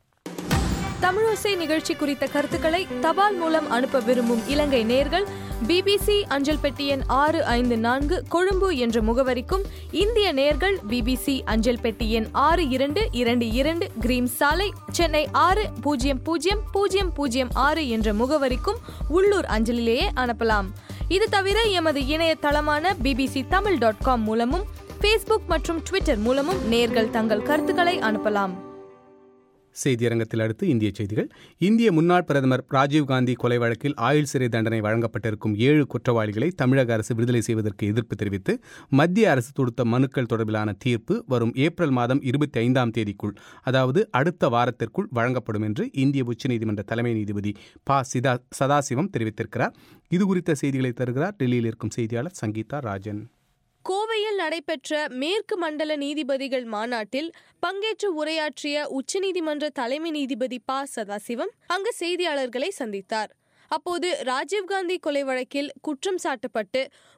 P: தமிழோசை நிகழ்ச்சி குறித்த கருத்துக்களை தபால் மூலம் அனுப்ப விரும்பும் இலங்கை நேர்கள் பிபிசி அஞ்சல் பெட்டி எண் ஆறு ஐந்து நான்கு கொழும்பு என்ற முகவரிக்கும் இந்திய நேர்கள் பிபிசி அஞ்சல் பெட்டி எண் ஆறு இரண்டு இரண்டு இரண்டு கிரீம் சாலை சென்னை ஆறு பூஜ்ஜியம் பூஜ்ஜியம் பூஜ்ஜியம் பூஜ்ஜியம் ஆறு என்ற முகவரிக்கும் உள்ளூர் அஞ்சலிலேயே அனுப்பலாம் இது தவிர எமது இணையதளமான பிபிசி தமிழ் டாட் காம் மூலமும் ஃபேஸ்புக் மற்றும் ட்விட்டர் மூலமும் நேர்கள் தங்கள் கருத்துக்களை அனுப்பலாம்
A: செய்தியரங்கத்தில் அடுத்து இந்திய செய்திகள் இந்திய முன்னாள் பிரதமர் ராஜீவ்காந்தி கொலை வழக்கில் ஆயுள் சிறை தண்டனை வழங்கப்பட்டிருக்கும் ஏழு குற்றவாளிகளை தமிழக அரசு விடுதலை செய்வதற்கு எதிர்ப்பு தெரிவித்து மத்திய அரசு தொடுத்த மனுக்கள் தொடர்பிலான தீர்ப்பு வரும் ஏப்ரல் மாதம் இருபத்தி ஐந்தாம் தேதிக்குள் அதாவது அடுத்த வாரத்திற்குள் வழங்கப்படும் என்று இந்திய உச்சநீதிமன்ற தலைமை நீதிபதி ப சிதா சதாசிவம் தெரிவித்திருக்கிறார் இதுகுறித்த செய்திகளை தருகிறார் டெல்லியில் இருக்கும் செய்தியாளர் சங்கீதா ராஜன்
P: கோவையில் நடைபெற்ற மேற்கு மண்டல நீதிபதிகள் மாநாட்டில் பங்கேற்று உரையாற்றிய உச்சநீதிமன்ற தலைமை நீதிபதி ப சதாசிவம் அங்கு செய்தியாளர்களை சந்தித்தார் அப்போது ராஜீவ்காந்தி கொலை வழக்கில் குற்றம் சாட்டப்பட்டு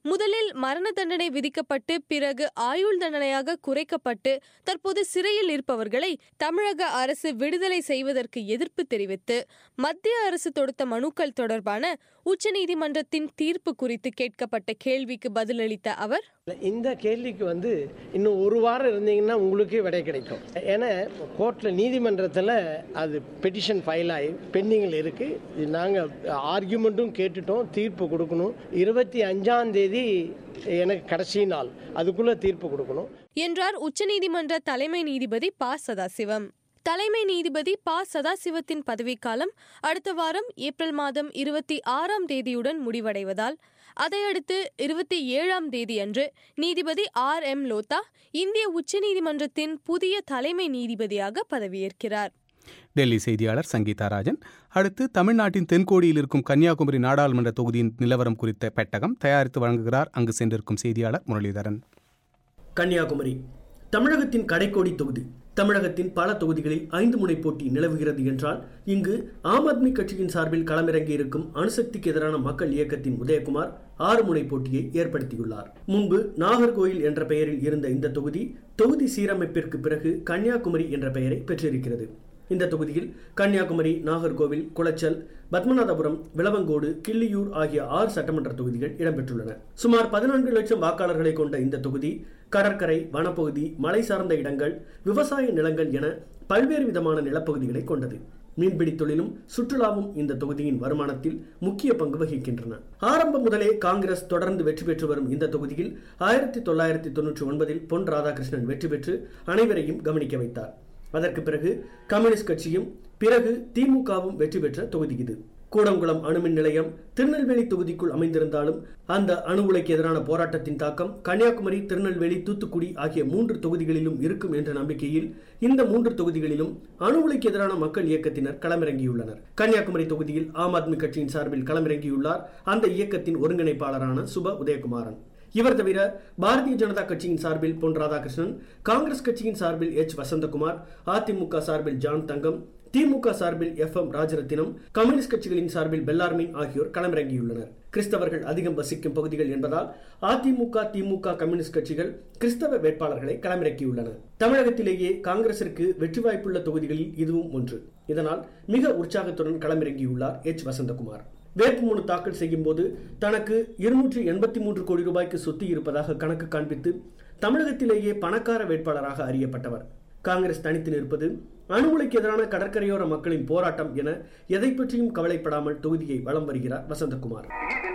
P: முதலில் மரண தண்டனை விதிக்கப்பட்டு பிறகு ஆயுள் தண்டனையாக குறைக்கப்பட்டு தற்போது சிறையில் இருப்பவர்களை தமிழக அரசு விடுதலை செய்வதற்கு எதிர்ப்பு தெரிவித்து மத்திய அரசு தொடுத்த மனுக்கள் தொடர்பான உச்சநீதிமன்றத்தின் தீர்ப்பு குறித்து கேட்கப்பட்ட கேள்விக்கு பதிலளித்த அவர்
Q: இந்த கேள்விக்கு வந்து இன்னும் ஒரு வாரம் இருந்தீங்கன்னா உங்களுக்கே விடை கிடைக்கும் ஏன்னா கோர்ட்டில் நீதிமன்றத்தில் அது பெட்டிஷன் ஃபைல் ஆகி பெண்டிங்கில் இருக்குது நாங்கள் ஆர்கியூமெண்ட்டும் கேட்டுட்டோம் தீர்ப்பு கொடுக்கணும் இருபத்தி அஞ்சாம் தேதி எனக்கு கடைசி நாள் அதுக்குள்ளே தீர்ப்பு கொடுக்கணும்
P: என்றார் உச்சநீதிமன்ற தலைமை நீதிபதி ப சதாசிவம் தலைமை நீதிபதி ப சதாசிவத்தின் பதவிக்காலம் அடுத்த வாரம் ஏப்ரல் மாதம் இருபத்தி ஆறாம் தேதியுடன் முடிவடைவதால் அதையடுத்து இருபத்தி ஏழாம் தேதியன்று நீதிபதி ஆர் எம் லோத்தா இந்திய உச்சநீதிமன்றத்தின் புதிய தலைமை நீதிபதியாக பதவியேற்கிறார்
A: டெல்லி செய்தியாளர் சங்கீதா ராஜன் அடுத்து தமிழ்நாட்டின் தென்கோடியில் இருக்கும் கன்னியாகுமரி நாடாளுமன்ற தொகுதியின் நிலவரம் குறித்த பெட்டகம் தயாரித்து வழங்குகிறார் அங்கு சென்றிருக்கும் செய்தியாளர் முரளிதரன்
R: கன்னியாகுமரி தமிழகத்தின் கடைக்கோடி தொகுதி தமிழகத்தின் பல தொகுதிகளில் ஐந்து முனை போட்டி நிலவுகிறது என்றால் இங்கு ஆம் ஆத்மி கட்சியின் சார்பில் களமிறங்கியிருக்கும் அணுசக்திக்கு எதிரான மக்கள் இயக்கத்தின் உதயகுமார் ஆறு முனை போட்டியை ஏற்படுத்தியுள்ளார் முன்பு நாகர்கோயில் என்ற பெயரில் இருந்த இந்த தொகுதி தொகுதி சீரமைப்பிற்கு பிறகு கன்னியாகுமரி என்ற பெயரை பெற்றிருக்கிறது இந்த தொகுதியில் கன்னியாகுமரி நாகர்கோவில் குளச்சல் பத்மநாதபுரம் விளவங்கோடு கிள்ளியூர் ஆகிய ஆறு சட்டமன்ற தொகுதிகள் இடம்பெற்றுள்ளன சுமார் பதினான்கு லட்சம் வாக்காளர்களை கொண்ட இந்த தொகுதி கடற்கரை வனப்பகுதி மலை சார்ந்த இடங்கள் விவசாய நிலங்கள் என பல்வேறு விதமான நிலப்பகுதிகளை கொண்டது மீன்பிடி தொழிலும் சுற்றுலாவும் இந்த தொகுதியின் வருமானத்தில் முக்கிய பங்கு வகிக்கின்றன ஆரம்பம் முதலே காங்கிரஸ் தொடர்ந்து வெற்றி பெற்று வரும் இந்த தொகுதியில் ஆயிரத்தி தொள்ளாயிரத்தி தொன்னூற்றி ஒன்பதில் பொன் ராதாகிருஷ்ணன் வெற்றி பெற்று அனைவரையும் கவனிக்க வைத்தார் அதற்கு பிறகு கம்யூனிஸ்ட் கட்சியும் பிறகு திமுகவும் வெற்றி பெற்ற தொகுதி இது கூடங்குளம் அணுமின் நிலையம் திருநெல்வேலி தொகுதிக்குள் அமைந்திருந்தாலும் அந்த அணு உலைக்கு எதிரான போராட்டத்தின் தாக்கம் கன்னியாகுமரி திருநெல்வேலி தூத்துக்குடி ஆகிய மூன்று தொகுதிகளிலும் இருக்கும் என்ற நம்பிக்கையில் இந்த மூன்று தொகுதிகளிலும் அணு உலைக்கு எதிரான மக்கள் இயக்கத்தினர் களமிறங்கியுள்ளனர் கன்னியாகுமரி தொகுதியில் ஆம் ஆத்மி கட்சியின் சார்பில் களமிறங்கியுள்ளார் அந்த இயக்கத்தின் ஒருங்கிணைப்பாளரான சுப உதயகுமாரன் இவர் தவிர பாரதிய ஜனதா கட்சியின் சார்பில் பொன் ராதாகிருஷ்ணன் காங்கிரஸ் கட்சியின் சார்பில் எச் வசந்தகுமார் அதிமுக சார்பில் ஜான் தங்கம் திமுக சார்பில் எஃப் எம் ராஜரத்தினம் கம்யூனிஸ்ட் கட்சிகளின் சார்பில் பெல்லார்மின் ஆகியோர் களமிறங்கியுள்ளனர் கிறிஸ்தவர்கள் அதிகம் வசிக்கும் பகுதிகள் என்பதால் அதிமுக திமுக கம்யூனிஸ்ட் கட்சிகள் கிறிஸ்தவ வேட்பாளர்களை களமிறக்கியுள்ளன தமிழகத்திலேயே காங்கிரசிற்கு வெற்றி வாய்ப்புள்ள தொகுதிகளில் இதுவும் ஒன்று இதனால் மிக உற்சாகத்துடன் களமிறங்கியுள்ளார் எச் வசந்தகுமார் வேட்புமனு தாக்கல் செய்யும் போது தனக்கு இருநூற்றி எண்பத்தி மூன்று கோடி ரூபாய்க்கு சொத்து இருப்பதாக கணக்கு காண்பித்து தமிழகத்திலேயே பணக்கார வேட்பாளராக அறியப்பட்டவர் காங்கிரஸ் தனித்து நிற்பது அணு உலைக்கு எதிரான கடற்கரையோர மக்களின் போராட்டம் என எதை பற்றியும் கவலைப்படாமல் தொகுதியை வலம் வருகிறார் வசந்தகுமார்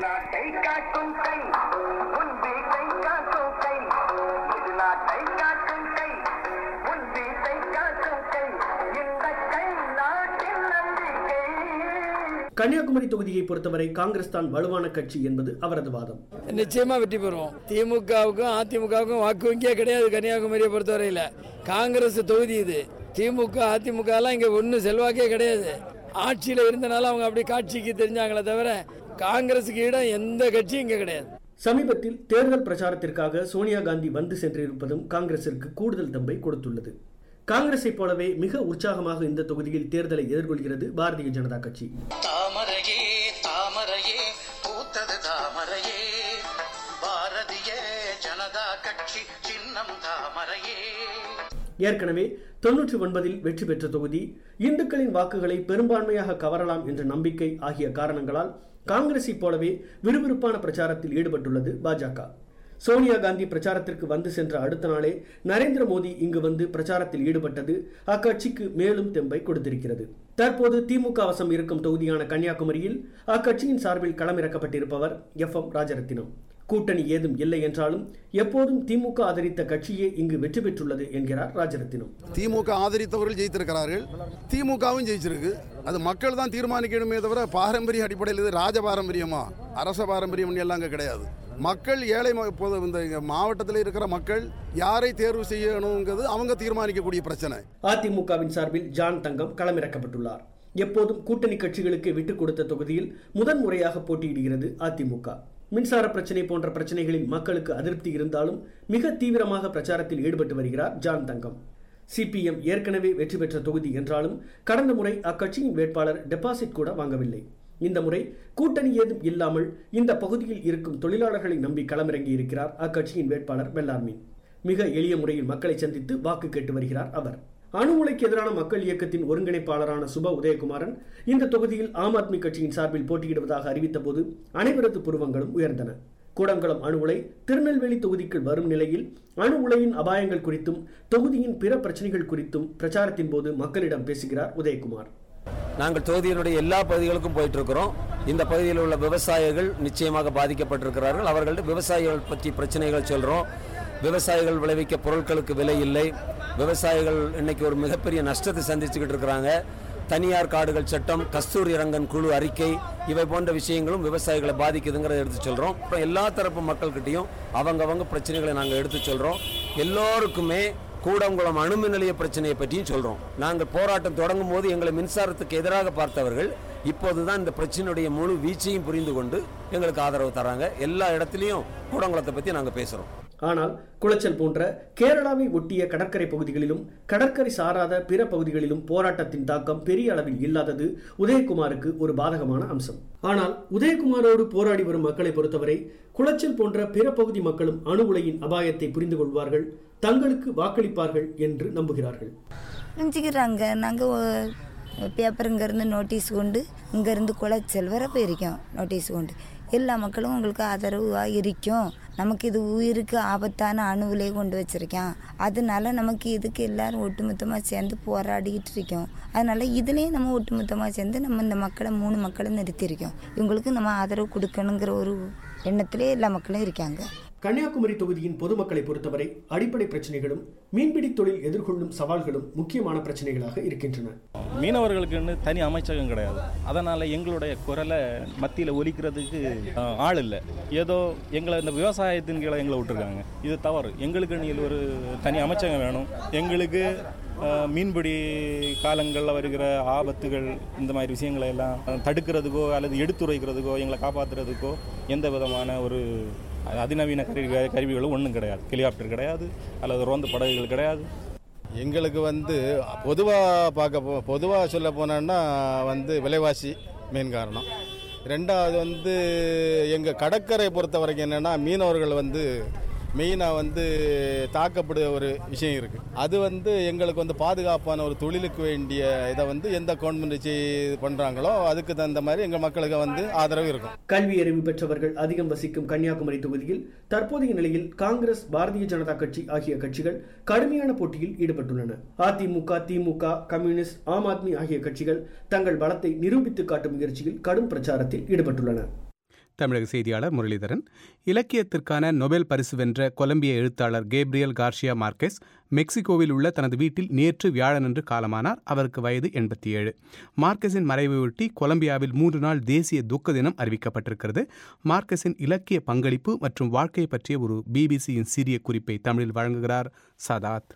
R: கன்னியாகுமரி தொகுதியை பொறுத்தவரை காங்கிரஸ் தான் வலுவான கட்சி என்பது அவரது வாதம்
S: நிச்சயமா வெற்றி பெறுவோம் திமுகவுக்கும் அதிமுகவுக்கும் வாக்கு வங்கியே கிடையாது கன்னியாகுமரியை பொறுத்தவரையில் காங்கிரஸ் தொகுதி இது திமுக அதிமுக எல்லாம் இங்க ஒன்றும் செல்வாக்கே கிடையாது ஆட்சியில் இருந்தனால அவங்க அப்படி காட்சிக்கு தெரிஞ்சாங்களே தவிர காங்கிரஸுக்கு இடம் எந்த கட்சியும் இங்க கிடையாது
R: சமீபத்தில் தேர்தல் பிரச்சாரத்திற்காக சோனியா காந்தி வந்து சென்றிருப்பதும் காங்கிரசிற்கு கூடுதல் தம்பை கொடுத்துள்ளது காங்கிரஸை போலவே மிக உற்சாகமாக இந்த தொகுதியில் தேர்தலை எதிர்கொள்கிறது பாரதிய ஜனதா கட்சி
T: தாமரையே தாமரையே பூத்தது தாமரையே பாரதிய ஜனதா கட்சி சின்னம் தாமரையே
R: ஏற்கனவே தொன்னூற்றி ஒன்பதில் வெற்றி பெற்ற தொகுதி இந்துக்களின் வாக்குகளை பெரும்பான்மையாக கவரலாம் என்ற நம்பிக்கை ஆகிய காரணங்களால் காங்கிரஸை போலவே விறுவிறுப்பான பிரச்சாரத்தில் ஈடுபட்டுள்ளது பாஜக சோனியா காந்தி பிரச்சாரத்திற்கு வந்து சென்ற அடுத்த நாளே நரேந்திர மோடி இங்கு வந்து பிரச்சாரத்தில் ஈடுபட்டது அக்கட்சிக்கு மேலும் தெம்பை கொடுத்திருக்கிறது தற்போது திமுக வசம் இருக்கும் தொகுதியான கன்னியாகுமரியில் அக்கட்சியின் சார்பில் களமிறக்கப்பட்டிருப்பவர் எஃப் எம் ராஜரத்தினம் கூட்டணி ஏதும் இல்லை என்றாலும் எப்போதும் திமுக ஆதரித்த கட்சியே இங்கு வெற்றி பெற்றுள்ளது என்கிறார் ராஜரத்தினம்
U: திமுக ஆதரித்தவர்கள் ஜெயித்திருக்கிறார்கள் திமுகவும் ஜெயிச்சிருக்கு அது மக்கள் தான் தீர்மானிக்கணுமே தவிர பாரம்பரிய அடிப்படையில் இது ராஜ பாரம்பரியமா அரச பாரம்பரியம் எல்லாம் அங்கே கிடையாது மக்கள் ஏழை பொது இந்த மாவட்டத்தில் இருக்கிற மக்கள் யாரை தேர்வு செய்யணுங்கிறது அவங்க தீர்மானிக்கக்கூடிய பிரச்சனை
R: அதிமுகவின் சார்பில் ஜான் தங்கம் களமிறக்கப்பட்டுள்ளார் எப்போதும் கூட்டணி கட்சிகளுக்கு விட்டுக் கொடுத்த தொகுதியில் முதன் முறையாக போட்டியிடுகிறது அதிமுக மின்சார பிரச்சனை போன்ற பிரச்சனைகளில் மக்களுக்கு அதிருப்தி இருந்தாலும் மிக தீவிரமாக பிரச்சாரத்தில் ஈடுபட்டு வருகிறார் ஜான் தங்கம் சிபிஎம் ஏற்கனவே வெற்றி பெற்ற தொகுதி என்றாலும் கடந்த முறை அக்கட்சியின் வேட்பாளர் டெபாசிட் கூட வாங்கவில்லை இந்த முறை கூட்டணி ஏதும் இல்லாமல் இந்த பகுதியில் இருக்கும் தொழிலாளர்களை நம்பி களமிறங்கி இருக்கிறார் அக்கட்சியின் வேட்பாளர் வெள்ளார்மீன் மிக எளிய முறையில் மக்களை சந்தித்து வாக்கு கேட்டு வருகிறார் அவர் அணு உலைக்கு எதிரான மக்கள் இயக்கத்தின் ஒருங்கிணைப்பாளரான சுப உதயகுமாரன் இந்த தொகுதியில் ஆம் ஆத்மி கட்சியின் சார்பில் போட்டியிடுவதாக அறிவித்த போது அனைவரது புருவங்களும் உயர்ந்தன கூடங்குளம் அணு உலை திருநெல்வேலி தொகுதிக்குள் வரும் நிலையில் அணு உலையின் அபாயங்கள் குறித்தும் தொகுதியின் பிற பிரச்சனைகள் குறித்தும் பிரச்சாரத்தின் போது மக்களிடம் பேசுகிறார் உதயகுமார்
C: நாங்கள் தொகுதியினுடைய எல்லா பகுதிகளுக்கும் போயிட்டு இருக்கிறோம் இந்த பகுதியில் உள்ள விவசாயிகள் நிச்சயமாக பாதிக்கப்பட்டிருக்கிறார்கள் அவர்கள்ட்ட விவசாயிகள் பற்றி பிரச்சனைகள் சொல்கிறோம் விவசாயிகள் விளைவிக்க பொருட்களுக்கு விலை இல்லை விவசாயிகள் இன்னைக்கு ஒரு மிகப்பெரிய நஷ்டத்தை சந்திச்சுக்கிட்டு இருக்கிறாங்க தனியார் காடுகள் சட்டம் கஸ்தூரி ரங்கன் குழு அறிக்கை இவை போன்ற விஷயங்களும் விவசாயிகளை பாதிக்குதுங்கிறத எடுத்து சொல்கிறோம் அப்புறம் எல்லா தரப்பு மக்கள்கிட்டையும் அவங்கவங்க பிரச்சனைகளை நாங்கள் எடுத்து சொல்கிறோம் எல்லோருக்குமே கூடங்குளம் அணுமின் நிலைய பிரச்சனையை பற்றியும் சொல்கிறோம் நாங்கள் போராட்டம் தொடங்கும் போது எங்களை மின்சாரத்துக்கு எதிராக பார்த்தவர்கள் இப்போதுதான் இந்த பிரச்சனையுடைய முழு வீச்சையும் புரிந்து கொண்டு எங்களுக்கு ஆதரவு தராங்க எல்லா இடத்துலையும் கூடங்குளத்தை பற்றி நாங்கள் பேசுகிறோம்
R: ஆனால் குளச்சல் போன்ற கேரளாவை ஒட்டிய கடற்கரை பகுதிகளிலும் கடற்கரை சாராத பிற பகுதிகளிலும் போராட்டத்தின் தாக்கம் பெரிய அளவில் இல்லாதது உதயகுமாருக்கு ஒரு பாதகமான அம்சம் ஆனால் உதயகுமாரோடு போராடி வரும் மக்களை பொறுத்தவரை குளச்சல் போன்ற பிற பகுதி மக்களும் அணு உலையின் அபாயத்தை புரிந்து கொள்வார்கள் தங்களுக்கு வாக்களிப்பார்கள் என்று நம்புகிறார்கள்
V: நினச்சிக்கிறாங்க நாங்கள் பேப்பர் இங்கேருந்து நோட்டீஸ் கொண்டு இங்கேருந்து குளச்சல் வர போயிருக்கோம் நோட்டீஸ் கொண்டு எல்லா மக்களும் உங்களுக்கு ஆதரவாக இருக்கும் நமக்கு இது உயிருக்கு ஆபத்தான அணுவிலே கொண்டு வச்சிருக்கோம் அதனால நமக்கு இதுக்கு எல்லாரும் ஒட்டுமொத்தமாக சேர்ந்து போராடிக்கிட்டு இருக்கோம் அதனால இதுலேயும் நம்ம ஒட்டுமொத்தமாக சேர்ந்து நம்ம இந்த மக்களை மூணு மக்களை நிறுத்தியிருக்கோம் இவங்களுக்கு நம்ம ஆதரவு கொடுக்கணுங்கிற ஒரு எண்ணத்திலே எல்லா மக்களும் இருக்காங்க
R: கன்னியாகுமரி தொகுதியின் பொதுமக்களை பொறுத்தவரை அடிப்படை பிரச்சனைகளும் மீன்பிடி தொழில் எதிர்கொள்ளும் சவால்களும் முக்கியமான பிரச்சனைகளாக இருக்கின்றன
D: மீனவர்களுக்குன்னு தனி அமைச்சகம் கிடையாது அதனால் எங்களுடைய குரலை மத்தியில் ஒலிக்கிறதுக்கு அஹ், ஆள் இல்லை ஏதோ எங்களை இந்த விவசாயத்தின் கீழே எங்களை விட்டுருக்காங்க இது தவறு எங்களுக்கு நீ ஒரு தனி அமைச்சகம் வேணும் எங்களுக்கு அஹ், மீன்பிடி காலங்களில் வருகிற ஆபத்துகள் இந்த மாதிரி விஷயங்களை எல்லாம் தடுக்கிறதுக்கோ அல்லது எடுத்துரைக்கிறதுக்கோ எங்களை காப்பாற்றுறதுக்கோ எந்த விதமான ஒரு அதிநவீன கருவி கருவிகளும் ஒன்றும் கிடையாது ஹெலிகாப்டர் கிடையாது அல்லது ரோந்து படகுகள் கிடையாது எங்களுக்கு வந்து பொதுவாக பார்க்க போ பொதுவாக சொல்ல போனோன்னா வந்து விலைவாசி மெயின் காரணம் ரெண்டாவது வந்து எங்கள் கடற்கரை பொறுத்த வரைக்கும் என்னென்னா மீனவர்கள் வந்து மெயினாக வந்து தாக்கப்படுற ஒரு விஷயம் இருக்குது அது வந்து எங்களுக்கு வந்து பாதுகாப்பான ஒரு தொழிலுக்கு வேண்டிய இதை வந்து எந்த கவர்மெண்ட் செய்து பண்ணுறாங்களோ அதுக்கு தகுந்த மாதிரி எங்கள் மக்களுக்கு வந்து ஆதரவு இருக்கும்
R: கல்வி அறிவு பெற்றவர்கள் அதிகம் வசிக்கும் கன்னியாகுமரி தொகுதியில் தற்போதைய நிலையில் காங்கிரஸ் பாரதிய ஜனதா கட்சி ஆகிய கட்சிகள் கடுமையான போட்டியில் ஈடுபட்டுள்ளன அதிமுக திமுக கம்யூனிஸ்ட் ஆம் ஆத்மி ஆகிய கட்சிகள் தங்கள் பலத்தை நிரூபித்து காட்டும் முயற்சியில் கடும் பிரச்சாரத்தில் ஈடுபட்டுள்ளன
A: தமிழக செய்தியாளர் முரளிதரன் இலக்கியத்திற்கான நொபேல் பரிசு வென்ற கொலம்பிய எழுத்தாளர் கேப்ரியல் கார்ஷியா மார்க்கெஸ் மெக்சிகோவில் உள்ள தனது வீட்டில் நேற்று வியாழனன்று காலமானார் அவருக்கு வயது எண்பத்தி ஏழு மார்க்கெஸின் மறைவையொட்டி கொலம்பியாவில் மூன்று நாள் தேசிய துக்க தினம் அறிவிக்கப்பட்டிருக்கிறது மார்க்கெஸின் இலக்கிய பங்களிப்பு மற்றும் வாழ்க்கை பற்றிய ஒரு பிபிசியின் சிறிய குறிப்பை தமிழில் வழங்குகிறார் சதாத்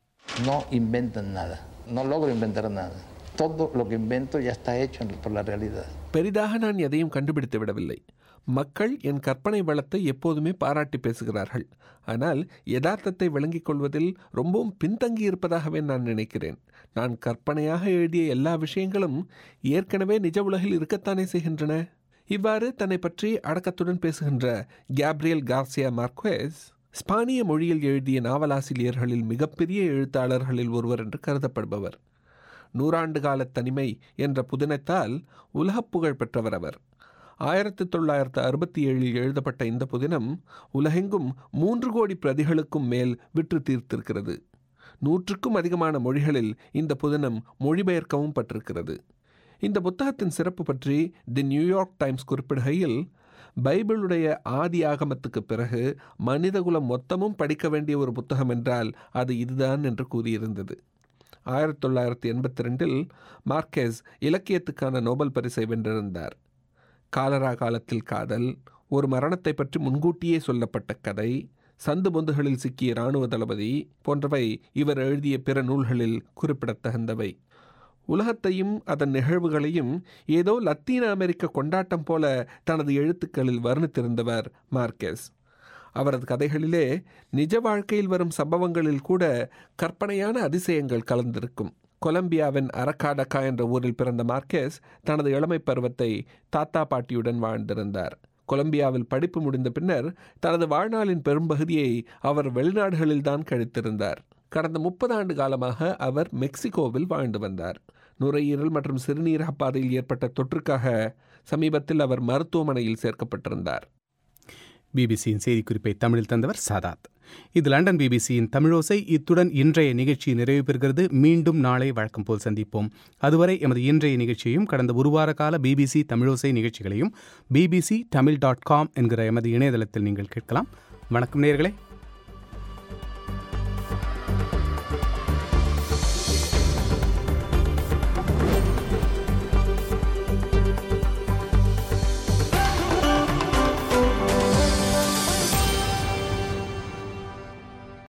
W: No inventan nada, no logro inventar nada. Todo lo que invento ya está hecho por la realidad.
I: பெரிதாக நான் எதையும் கண்டுபிடித்து விடவில்லை மக்கள் என் கற்பனை வளத்தை எப்போதுமே பாராட்டி பேசுகிறார்கள் ஆனால் யதார்த்தத்தை விளங்கிக் கொள்வதில் ரொம்பவும் பின்தங்கி இருப்பதாகவே நான் நினைக்கிறேன் நான் கற்பனையாக எழுதிய எல்லா விஷயங்களும் ஏற்கனவே நிஜ உலகில் இருக்கத்தானே செய்கின்றன இவ்வாறு தன்னை பற்றி அடக்கத்துடன் பேசுகின்ற கேப்ரியல் கார்சியா மார்க்வேஸ் ஸ்பானிய மொழியில் எழுதிய நாவலாசிரியர்களில் மிகப்பெரிய எழுத்தாளர்களில் ஒருவர் என்று கருதப்படுபவர் நூறாண்டு கால தனிமை என்ற புதினத்தால் உலகப் புகழ் பெற்றவர் அவர் ஆயிரத்தி தொள்ளாயிரத்து அறுபத்தி ஏழில் எழுதப்பட்ட இந்த புதினம் உலகெங்கும் மூன்று கோடி பிரதிகளுக்கும் மேல் விற்று தீர்த்திருக்கிறது நூற்றுக்கும் அதிகமான மொழிகளில் இந்த புதினம் மொழிபெயர்க்கவும் பட்டிருக்கிறது இந்த புத்தகத்தின் சிறப்பு பற்றி தி நியூயார்க் டைம்ஸ் குறிப்பிடுகையில் பைபிளுடைய ஆதி ஆகமத்துக்கு பிறகு மனிதகுலம் மொத்தமும் படிக்க வேண்டிய ஒரு புத்தகம் என்றால் அது இதுதான் என்று கூறியிருந்தது ஆயிரத்தி தொள்ளாயிரத்தி எண்பத்தி ரெண்டில் மார்க்கெஸ் இலக்கியத்துக்கான நோபல் பரிசை வென்றிருந்தார் காலரா காலத்தில் காதல் ஒரு மரணத்தை பற்றி முன்கூட்டியே சொல்லப்பட்ட கதை சந்து பொந்துகளில் சிக்கிய இராணுவ தளபதி போன்றவை இவர் எழுதிய பிற நூல்களில் குறிப்பிடத்தகுந்தவை உலகத்தையும் அதன் நிகழ்வுகளையும் ஏதோ லத்தீன அமெரிக்க கொண்டாட்டம் போல தனது எழுத்துக்களில் வர்ணித்திருந்தவர் மார்க்கெஸ் அவரது கதைகளிலே நிஜ வாழ்க்கையில் வரும் சம்பவங்களில் கூட கற்பனையான அதிசயங்கள் கலந்திருக்கும் கொலம்பியாவின் அரக்காடக்கா என்ற ஊரில் பிறந்த மார்க்கெஸ் தனது இளமை பருவத்தை தாத்தா பாட்டியுடன் வாழ்ந்திருந்தார் கொலம்பியாவில் படிப்பு முடிந்த பின்னர் தனது வாழ்நாளின் பெரும்பகுதியை அவர் வெளிநாடுகளில்தான் கழித்திருந்தார் கடந்த முப்பது ஆண்டு காலமாக அவர் மெக்சிகோவில் வாழ்ந்து வந்தார் நுரையீரல் மற்றும் சிறுநீரக பாதையில் ஏற்பட்ட தொற்றுக்காக சமீபத்தில் அவர் மருத்துவமனையில் சேர்க்கப்பட்டிருந்தார்
A: பிபிசியின் செய்திக்குறிப்பை தமிழில் தந்தவர் சாதாத் இது லண்டன் பிபிசியின் தமிழோசை இத்துடன் இன்றைய நிகழ்ச்சி நிறைவு பெறுகிறது மீண்டும் நாளை வழக்கம் போல் சந்திப்போம் அதுவரை எமது இன்றைய நிகழ்ச்சியையும் கடந்த ஒரு வார கால பிபிசி தமிழோசை நிகழ்ச்சிகளையும் பிபிசி தமிழ் டாட் காம் என்கிற எமது இணையதளத்தில் நீங்கள் கேட்கலாம் வணக்கம் நேர்களே